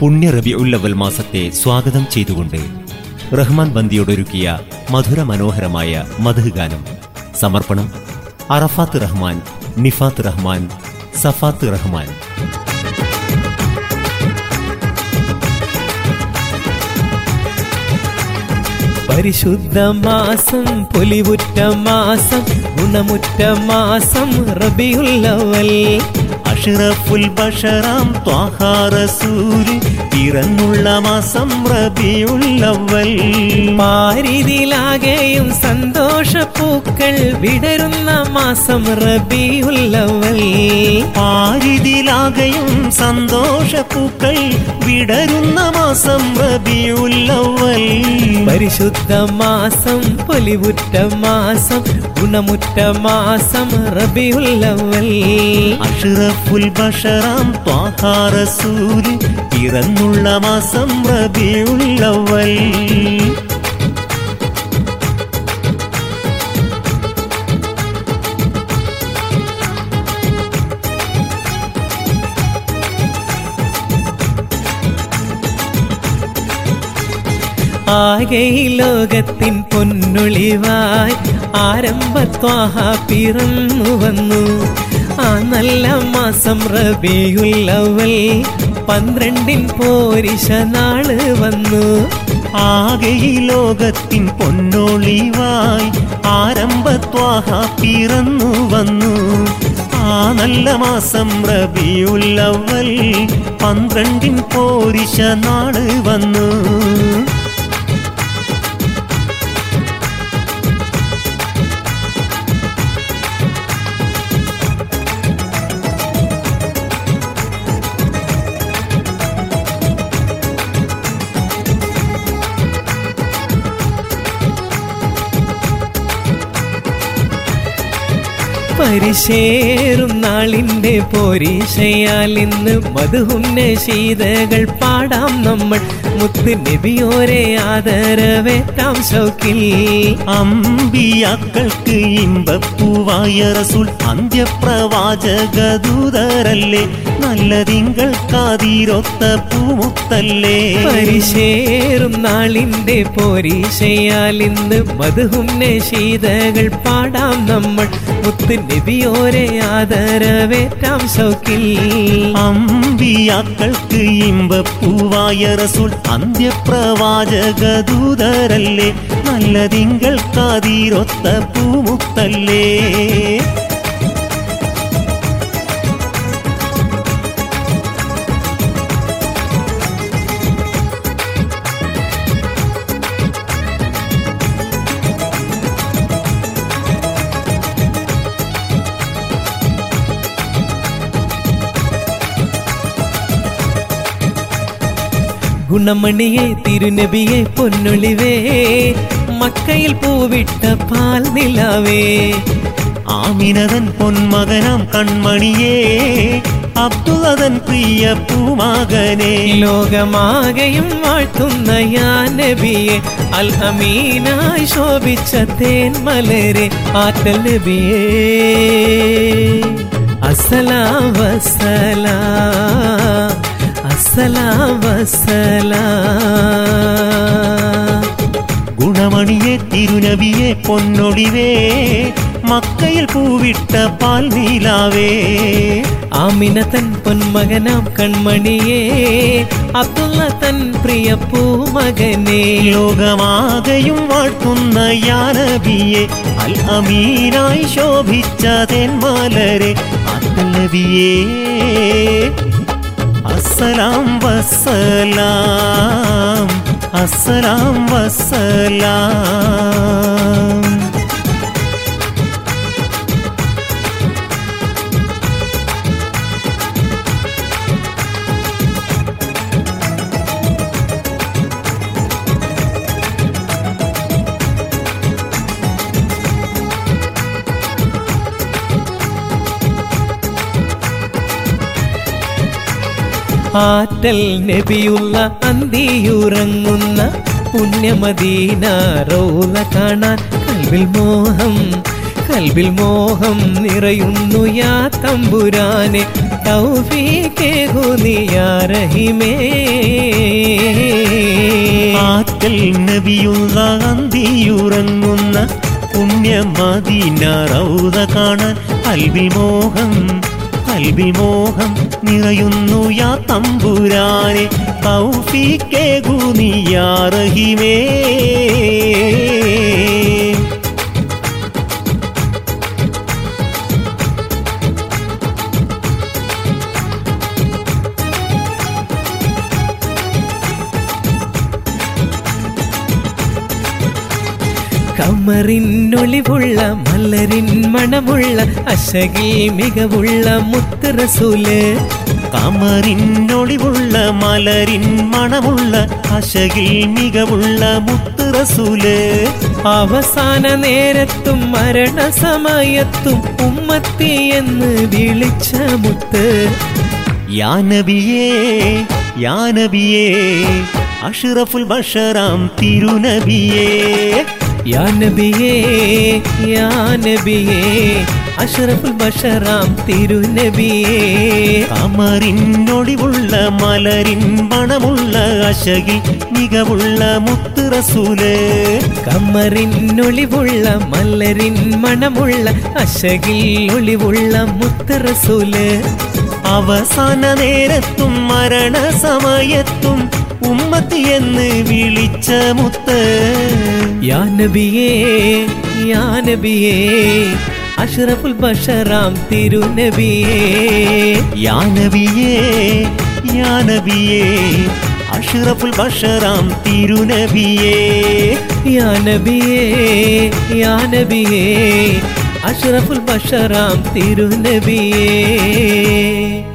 പുണ്യ റബിഉല്ലവൽ മാസത്തെ സ്വാഗതം ചെയ്തുകൊണ്ട് റഹ്മാൻ ബന്ദിയോടൊരുക്കിയ മധുര മനോഹരമായ മധു ഗാനം സമർപ്പണം അറഫാത്ത് റഹ്മാൻ നിഫാത്ത് റഹ്മാൻ സഫാത്ത് റഹ്മാൻ പരിശുദ്ധ മാസം പൊലിവുറ്റ മാസം ഗുണമുറ്റ മാസം റബിയുള്ളവൽ അഷ്റഫുൽ ബഷറാം ത്വാഹാറസൂര് പിറന്നുള്ള മാസം റബിയുള്ളവൽ പാരിതിലാകെയും സന്തോഷപ്പൂക്കൾ വിടരുന്ന മാസം റബിയുള്ളവൽ പാരിതിലാകയും സന്തോഷപ്പൂക്കൾ വിടരുന്ന മാസം റബിയുള്ളവൽ പരിശുദ്ധ മാസം പൊലിവുറ്റ മാസം ഗുണമുറ്റ മാസം റബിയുള്ളവൽ അഷ്റഫുൽ ബഷറാം ത്വാഹാറസൂര് പിറന്നുള്ള മാസം റബിയുള്ളവൽ ആകെ ഈ ലോകത്തിൻ പൊന്നൊളിവായി ആരംഭത്വാഹ പിറന്നു വന്നു ആ നല്ല മാസം റബിയുള്ളവൽ പന്ത്രണ്ടിൻ പോരിശ നാള് വന്നു ആകെ ഈ ലോകത്തിൻ പൊന്നൊളിവായി ആരംഭത്വാഹ പിറന്നു വന്നു ആ നല്ല മാസം റബിയുള്ളവൽ പന്ത്രണ്ടിൻ പോരിശ നാള് വന്നു പരിശേറും നാളിന്റെ പോരീശയാൽ ഇന്ന് മധുഹുന്ന ശീതകൾ പാടാം നമ്മൾ മുത്ത് നബിയോരെ ആദരവേറ്റാം ശൗക്കിൽ അമ്പിയാക്കൾക്ക് ഇമ്പപ്പൂവായ റസൂൽ അന്ത്യപ്രവാചകദൂതരല്ലേ നല്ല തിങ്കൾ കാതിരൊത്ത പൂമുത്തല്ലേ പരിശേറും നാളിന്റെ പോരീശയാൽ ഇന്ന് മധുഹുന്ന ശീതകൾ പാടാം നമ്മൾ മുത്ത് നബിയോരെ ആദരവേറ്റാം ശൗക്കിൽ അമ്പിയാക്കൾക്ക് ഇമ്പപ്പൂവായ റസൂൽ അന്ത്യപ്രവാചകദൂതരല്ലേ നല്ല തിങ്കൾ കാതിരൊത്ത പൂമുത്തല്ലേ ഗുണമണിയെ തിരുനബിയെ പൊന്നൊളിവേ മക്കയിൽ പൂവിട്ട പാൽ നിലാവേ ആമിനതൻ പൊന്മകനാം കൺമണിയേ അബ്ദുലതൻ പ്രിയ പൂമകനെ ലോകമാകെയും വാഴ്ത്തുന്ന യാ നബിയെ അൽ അമീനായി ശോഭിച്ച തേൻ മലരെ ആറ്റൽ നബിയേ അസലാം വസലാം അസലാം വസലാം ഗുണമണിയെ തിരുനബിയെ പൊന്നൊടിവേ മക്കയിൽ പൂവിട്ട പാൽ നീലാവേ ആമിന തൻ പൊന്മകനാം കൺമണിയേ അബ്ദുള്ള തൻ പ്രിയ പൂമകനേ ലോകമാകെയും വാഴ്ത്തുന്ന യാനബിയെ അൽ അമീനായി ശോഭിച്ച തെന്മാലരെ നബിയേ അസ്സലാം വസ്സലാം അസ്സലാം വസ്സലാം ആറ്റൽ നബിയുള്ള അന്തിയുറങ്ങുന്ന പുണ്യമദീന റൗല കാണാൻ കൽവിൽ മോഹം കൽവിൽ മോഹം നിറയുന്നു യാ തമ്പുരാനെ തൗഫീഖേകു നീയാറഹിമേ ആറ്റൽ നബിയുള്ള അന്തിയുറങ്ങുന്ന പുണ്യ മദീന റൗദ കാണാൻ അൽബി മോഹം അൽബി മോഹം നിറയുന്നു യാ തമ്പുരാനെ തൗഫീക്കേ ഗുനിയാറഹിമേ കമറിനൊളിവുള്ള മലരിൻ മണമുള്ള അശകിൽ മികവുള്ള മുത്ത് റസൂല് കമറിനൊളിവുള്ള മലരിൻ മണമുള്ള അശകിൽ മികവുള്ള മുത്ത് റസൂല് അവസാന നേരത്തും മരണസമയത്തും ഉമ്മത്തി എന്ന് വിളിച്ച മുത്ത് യാ നബിയേ യാ നബിയേ അഷ്റഫുൽ ബഷറാം തിരുനബിയേ യാ നബിയേ യാ നബിയേ അഷ്റഫുൽ ബഷറാം തിരുനബിയേ കമറിനൊളിവുള്ള മലരിൻ മണമുള്ള അശകിൽ മികവുള്ള മുത്ത് റസൂല് കമ്മറിനൊളിവുള്ള മലരിൻ മണമുള്ള അശകിൽ ഒളിവുള്ള മുത്ത് റസൂല് അവസാന നേരത്തും മരണസമയത്തും ഉമ്മത്തി എന്ന് വിളിച്ച മുത്ത് യാ നബിയേ യാ നബിയേ അഷ്റഫുൽ ബഷറാം തിരുനബിയേ യാ നബിയേ യാ നബിയേ അഷ്റഫുൽ ബഷറാം തിരുനബിയേ യാ നബിയേ യാ നബിയേ അഷ്റഫുൽ ബഷറാം തിരുനബിയേ